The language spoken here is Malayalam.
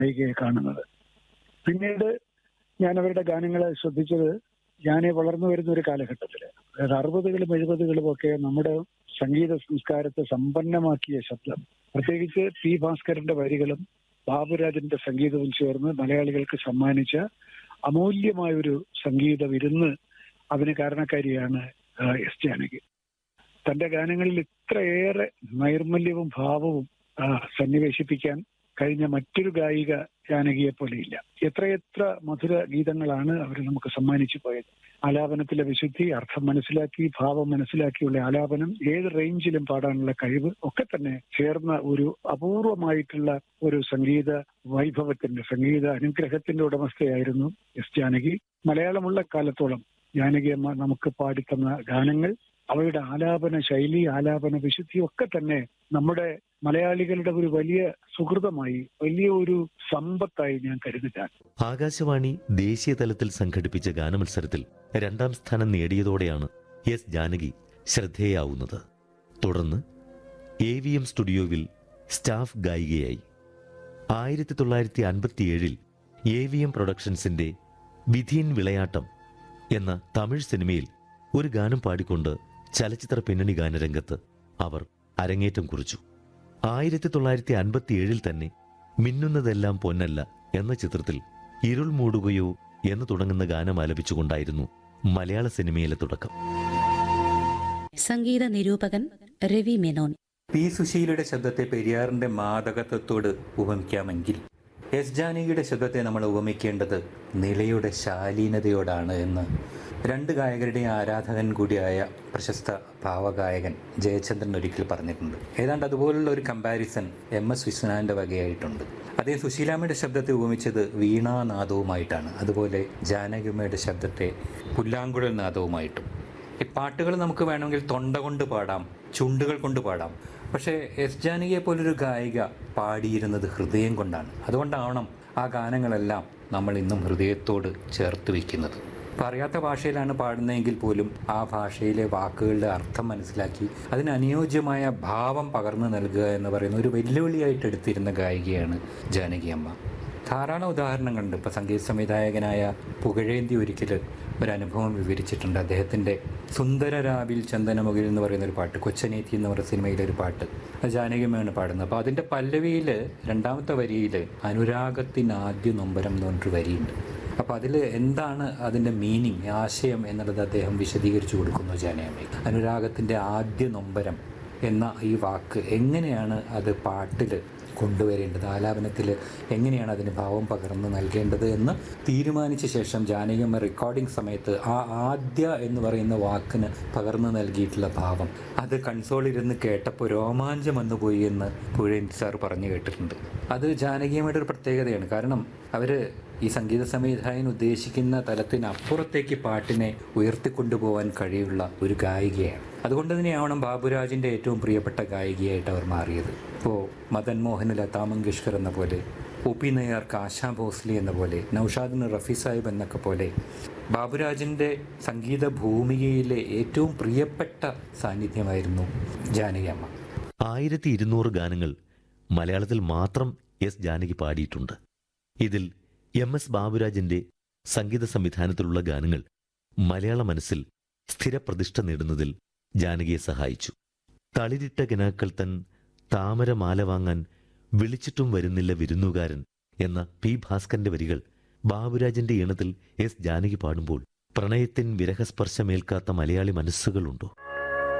ഗായികയെ കാണുന്നത് പിന്നീട് ഞാൻ അവരുടെ ഗാനങ്ങളെ ശ്രദ്ധിച്ചത് ഞാൻ വളർന്നു വരുന്ന ഒരു കാലഘട്ടത്തിൽ അതായത് അറുപതുകളും എഴുപതുകളും ഒക്കെ നമ്മുടെ സംഗീത സംസ്കാരത്തെ സമ്പന്നമാക്കിയ ശബ്ദം പ്രത്യേകിച്ച് പി ഭാസ്കരന്റെ വരികളും ബാബുരാജന്റെ സംഗീതവും ചേർന്ന് മലയാളികൾക്ക് സമ്മാനിച്ച അമൂല്യമായ ഒരു സംഗീത വിരുന്ന് അതിന് കാരണക്കാരിയാണ് ആ, എസ് ജാനകി തന്റെ ഗാനങ്ങളിൽ ഇത്രയേറെ നൈർമല്യവും ഭാവവും ആ, സന്നിവേശിപ്പിക്കാൻ കഴിഞ്ഞ മറ്റൊരു ഗായിക ജാനകിയെ പോലെയില്ല എത്രയെത്ര മധുര ഗീതങ്ങളാണ് അവർ നമുക്ക് സമ്മാനിച്ചു പോയത് ആലാപനത്തിലെ വിശുദ്ധി അർത്ഥം മനസ്സിലാക്കി ഭാവം മനസ്സിലാക്കിയുള്ള ആലാപനം ഏത് റേഞ്ചിലും പാടാനുള്ള കഴിവ് ഒക്കെ തന്നെ ചേർന്ന ഒരു അപൂർവമായിട്ടുള്ള ഒരു സംഗീത വൈഭവത്തിന്റെ സംഗീത അനുഗ്രഹത്തിന്റെ ഉടമസ്ഥയായിരുന്നു എസ് ജാനകി മലയാളമുള്ള കാലത്തോളം ജാനകി അമ്മ നമുക്ക് പാടിത്തന്ന ഗാനങ്ങൾ അവയുടെ ആലാപന ശൈലി ആലാപന വിശുദ്ധി ഒക്കെ തന്നെ നമ്മുടെ മലയാളികളുടെ ഒരു വലിയ സുഹൃതമായി വലിയ ഒരു സമ്പത്തായി ഞാൻ കരുതുകയാണ് ആകാശവാണി ദേശീയ തലത്തിൽ സംഘടിപ്പിച്ച ഗാനമത്സരത്തിൽ രണ്ടാം സ്ഥാനം നേടിയതോടെയാണ് എസ് ജാനകി ശ്രദ്ധേയാവുന്നത് തുടർന്ന് എ വി എം സ്റ്റുഡിയോവിൽ സ്റ്റാഫ് ഗായികയായി ആയിരത്തി തൊള്ളായിരത്തി അൻപത്തിയേഴിൽ എ വി എം പ്രൊഡക്ഷൻസിന്റെ വിധീൻ വിളയാട്ടം എന്ന തമിഴ് സിനിമയിൽ ഒരു ഗാനം പാടിക്കൊണ്ട് ചലച്ചിത്ര പിന്നണി ഗാനരംഗത്ത് അവർ അരങ്ങേറ്റം കുറിച്ചു ആയിരത്തി തൊള്ളായിരത്തി അൻപത്തിയേഴിൽ തന്നെ മിന്നുന്നതെല്ലാം പൊന്നല്ല എന്ന ചിത്രത്തിൽ ഇരുൾ മൂടുകയോ എന്ന് തുടങ്ങുന്ന ഗാനം ആലപിച്ചുകൊണ്ടായിരുന്നു മലയാള സിനിമയിലെ തുടക്കം സംഗീത നിരൂപകൻ രവി മേനോൻ പി സുശീലയുടെ ശബ്ദത്തെ പെരിയാറിന്റെ മാദകത്വത്തോട് ഉപമിക്കാമെങ്കിൽ എസ് ജാനകിയുടെ ശബ്ദത്തെ നമ്മൾ ഉപമിക്കേണ്ടത് നിലയുടെ ശാലീനതയോടാണ് എന്ന് രണ്ട് ഗായകരുടെയും ആരാധകൻ കൂടിയായ പ്രശസ്ത ഭാവഗായകൻ ജയചന്ദ്രൻ ഒരിക്കൽ പറഞ്ഞിട്ടുണ്ട് ഏതാണ്ട് അതുപോലുള്ള ഒരു കമ്പാരിസൺ എം എസ് വിശ്വനാഥിൻ്റെ വകയായിട്ടുണ്ട് അതേ സുശീലാമ്മയുടെ ശബ്ദത്തെ ഉപമിച്ചത് വീണാനാദവുമായിട്ടാണ് അതുപോലെ ജാനകിമ്മയുടെ ശബ്ദത്തെ പുല്ലാങ്കുഴൽ നാദവുമായിട്ടും ഈ പാട്ടുകൾ നമുക്ക് വേണമെങ്കിൽ തൊണ്ട കൊണ്ട് പാടാം ചുണ്ടുകൾ കൊണ്ട് പാടാം പക്ഷേ എസ് ജാനകിയെ പോലൊരു ഗായിക പാടിയിരുന്നത് ഹൃദയം കൊണ്ടാണ് അതുകൊണ്ടാവണം ആ ഗാനങ്ങളെല്ലാം നമ്മൾ ഇന്നും ഹൃദയത്തോട് ചേർത്ത് വയ്ക്കുന്നത് പറയാത്ത ഭാഷയിലാണ് പാടുന്നതെങ്കിൽ പോലും ആ ഭാഷയിലെ വാക്കുകളുടെ അർത്ഥം മനസ്സിലാക്കി അതിന് അനുയോജ്യമായ ഭാവം പകർന്നു നൽകുക എന്ന് പറയുന്ന ഒരു വെല്ലുവിളിയായിട്ട് എടുത്തിരുന്ന ഗായികയാണ് ജാനകി അമ്മ ധാരാളം ഉദാഹരണങ്ങളുണ്ട് ഇപ്പോൾ സംഗീത സംവിധായകനായ പുകഴേന്തി ഒരിക്കൽ ഒരു അനുഭവം വിവരിച്ചിട്ടുണ്ട് അദ്ദേഹത്തിൻ്റെ സുന്ദരരാവിൽ ചന്ദനമുകിൽ എന്ന് പറയുന്ന ഒരു പാട്ട് കൊച്ചനേത്തി എന്ന് പറയുന്ന സിനിമയിലെ ഒരു പാട്ട് അത് ജാനകിയമ്മയാണ് പാടുന്നത് അപ്പോൾ അതിൻ്റെ പല്ലവിയിൽ രണ്ടാമത്തെ വരിയിൽ അനുരാഗത്തിന് ആദ്യ നൊമ്പരം എന്ന് പറഞ്ഞൊരു വരിയുണ്ട് അപ്പോൾ അതിൽ എന്താണ് അതിൻ്റെ മീനിങ് ആശയം എന്നുള്ളത് അദ്ദേഹം വിശദീകരിച്ചു കൊടുക്കുന്നു ജാനകിയമ്മയ്ക്ക് അനുരാഗത്തിൻ്റെ ആദ്യ നൊമ്പരം എന്ന ഈ വാക്ക് എങ്ങനെയാണ് അത് പാട്ടിൽ കൊണ്ടുവരേണ്ടത് ആലാപനത്തിൽ എങ്ങനെയാണ് അതിന് ഭാവം പകർന്ന് നൽകേണ്ടത് എന്ന് തീരുമാനിച്ച ശേഷം ജാനകിയമ്മ റെക്കോർഡിംഗ് സമയത്ത് ആ ആദ്യ എന്ന് പറയുന്ന വാക്കിന് പകർന്നു നൽകിയിട്ടുള്ള ഭാവം അത് കൺസോളിരുന്ന് കേട്ടപ്പോൾ രോമാഞ്ചം വന്നുപോയി എന്ന് പുഴയൻ സാർ പറഞ്ഞു കേട്ടിട്ടുണ്ട് അത് ജാനകിയമ്മയുടെ ഒരു പ്രത്യേകതയാണ് കാരണം അവർ ഈ സംഗീത സംവിധായകൻ ഉദ്ദേശിക്കുന്ന തലത്തിനപ്പുറത്തേക്ക് പാട്ടിനെ ഉയർത്തിക്കൊണ്ടുപോകാൻ കഴിയുള്ള ഒരു ഗായികയാണ് അതുകൊണ്ട് തന്നെയാവണം ബാബുരാജിൻ്റെ ഏറ്റവും പ്രിയപ്പെട്ട ഗായികയായിട്ട് അവർ മാറിയത് ഇപ്പോൾ മദൻ മോഹന് ലതാ മങ്കേഷ്കർ എന്ന പോലെ ഒ പി നയ്യാർക്ക് ആശാ ഭോസ്ലി എന്ന പോലെ നൌഷാദിന് റഫി സാഹിബ് എന്നൊക്കെ പോലെ ബാബുരാജിൻ്റെ സംഗീത ഭൂമികയിലെ ഏറ്റവും പ്രിയപ്പെട്ട സാന്നിധ്യമായിരുന്നു ജാനകിയമ്മ ആയിരത്തി ഇരുന്നൂറ് ഗാനങ്ങൾ മലയാളത്തിൽ മാത്രം എസ് ജാനകി പാടിയിട്ടുണ്ട് ഇതിൽ എം എസ് ബാബുരാജിന്റെ സംഗീത സംവിധാനത്തിലുള്ള ഗാനങ്ങൾ മലയാള മനസ്സിൽ സ്ഥിരപ്രതിഷ്ഠ നേടുന്നതിൽ ജാനകിയെ സഹായിച്ചു തളിരിട്ട കിനാക്കൾ തൻ താമരമാല വാങ്ങാൻ വിളിച്ചിട്ടും വരുന്നില്ല വിരുന്നുകാരൻ എന്ന പി ഭാസ്കരന്റെ വരികൾ ബാബുരാജിന്റെ ഈണത്തിൽ എസ് ജാനകി പാടുമ്പോൾ പ്രണയത്തിൻ വിരഹസ്പർശമേൽക്കാത്ത മലയാളി മനസ്സുകളുണ്ടോ